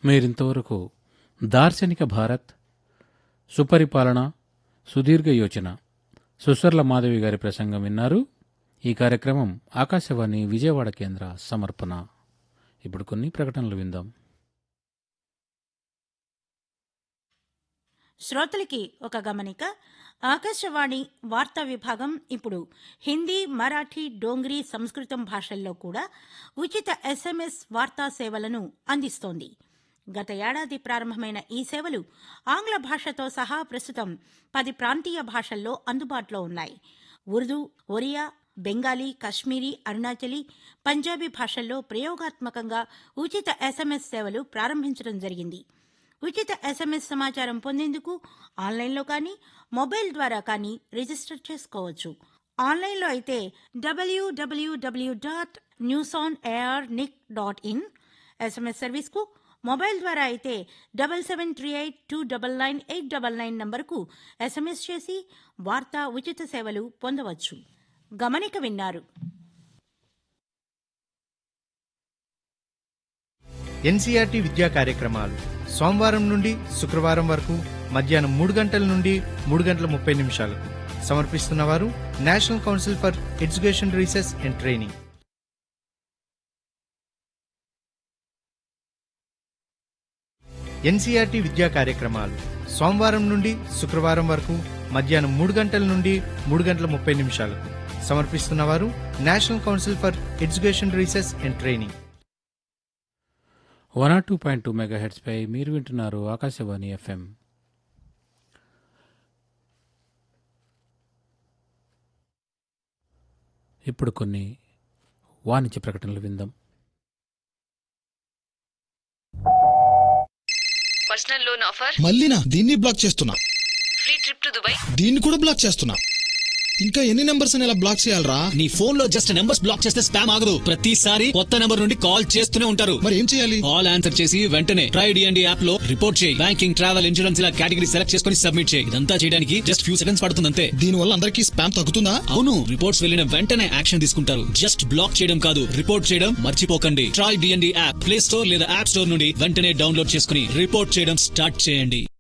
మీరింతవరకు దార్శనిక భారత్ సుపరిపాలన సుదీర్ఘ యోచన సుసర్ల మాధవి గారి ప్రసంగం విన్నారు ఈ కార్యక్రమం ఆకాశవాణి విజయవాడ కేంద్ర సమర్పణ ఇప్పుడు కొన్ని ప్రకటనలు విందాం శ్రోతలకి ఒక గమనిక ఆకాశవాణి వార్తా విభాగం ఇప్పుడు హిందీ మరాఠీ డోంగ్రీ సంస్కృతం భాషల్లో కూడా ఉచిత ఎస్ఎంఎస్ వార్తా సేవలను అందిస్తోంది గత ఏడాది ప్రారంభమైన ఈ సేవలు ఆంగ్ల భాషతో సహా ప్రస్తుతం పది ప్రాంతీయ భాషల్లో అందుబాటులో ఉన్నాయి ఉర్దూ ఒరియా బెంగాలీ కశ్మీరీ అరుణాచలి పంజాబీ భాషల్లో ప్రయోగాత్మకంగా ఉచిత ఎస్ఎంఎస్ సేవలు ప్రారంభించడం జరిగింది ఉచిత ఎస్ఎంఎస్ సమాచారం పొందేందుకు ఆన్లైన్లో కానీ మొబైల్ ద్వారా కానీ రిజిస్టర్ చేసుకోవచ్చు ఆన్లైన్లో అయితే WWW dot news on air nic dot in SMS సర్వీస్కు మొబైల్ ద్వారా అయితే double seven three eight two double nine eight double nine నంబర్కు ఎస్ఎంఎస్ చేసి వార్తా ఉచిత సేవలు పొందవచ్చు గమనిక విన్నారు ఎన్సీఆర్టీ విద్యా కార్యక్రమాలు సోమవారం నుండి శుక్రవారం వరకు మధ్యాహ్నం మూడు గంటల నుండి మూడు గంటల ముప్పై నిమిషాలకు సమర్పిస్తున్నవారు national council for education research and training NCERT విద్యా కార్యక్రమాలు సోమవారం నుండి శుక్రవారం వరకు మధ్యాహ్నం మూడు గంటల నుండి మూడు గంటల ముప్పై నిమిషాలకు సమర్పిస్తున్నవారు national council for education research and training one R two point two mega హెడ్స్పై మీరు వింటున్నారు ఆకాశవాణి ఎఫ్ఎం ఇప్పుడు కొన్ని వాణిజ్య ప్రకటనలు విందాం పర్సనల్ లోన్ ఆఫర్ మళ్ళీనా దీన్ని బ్లాక్ చేస్తున్నా ఫ్రీ ట్రిప్ టు దుబాయ్ దీన్ని కూడా బ్లాక్ చేస్తున్నా ఇంకా ఎన్ని నెంబర్స్ ఇలా బ్లాక్ చేయాలరా నీ ఫోన్ లో జస్ట్ నెంబర్స్ బ్లాక్ చేస్తే స్పామ్ ఆగదు ప్రతిసారి కొత్త నెంబర్ నుండి కాల్ చేస్తూనే ఉంటారు మరి ఏం చేయాలి కాల్ ఆన్సర్ చేసి వెంటనే ట్రై డిఎండి యాప్ లో రిపోర్ట్ చేయి బ్యాంకింగ్ ట్రావెల్ ఇన్సూరెన్స్ ఇలా కేటగిరీ సెలెక్ట్ చేసుకుని సబ్మిట్ చేయి ఇదంతా చేయడానికి జస్ట్ ఫ్యూ సెకండ్స్ పడుతుంది అంతే దీని వల్ల అందరికీ స్పామ్ తగ్గుతుందా అవును రిపోర్ట్స్ వెళ్ళిన వెంటనే యాక్షన్ తీసుకుంటారు జస్ట్ బ్లాక్ చేయడం కాదు రిపోర్ట్ చేయడం మర్చిపోకండి TRAI DND app play store లేదా యాప్ స్టోర్ నుండి వెంటనే డౌన్లోడ్ చేసుకుని రిపోర్ట్ చేయడం స్టార్ట్ చేయండి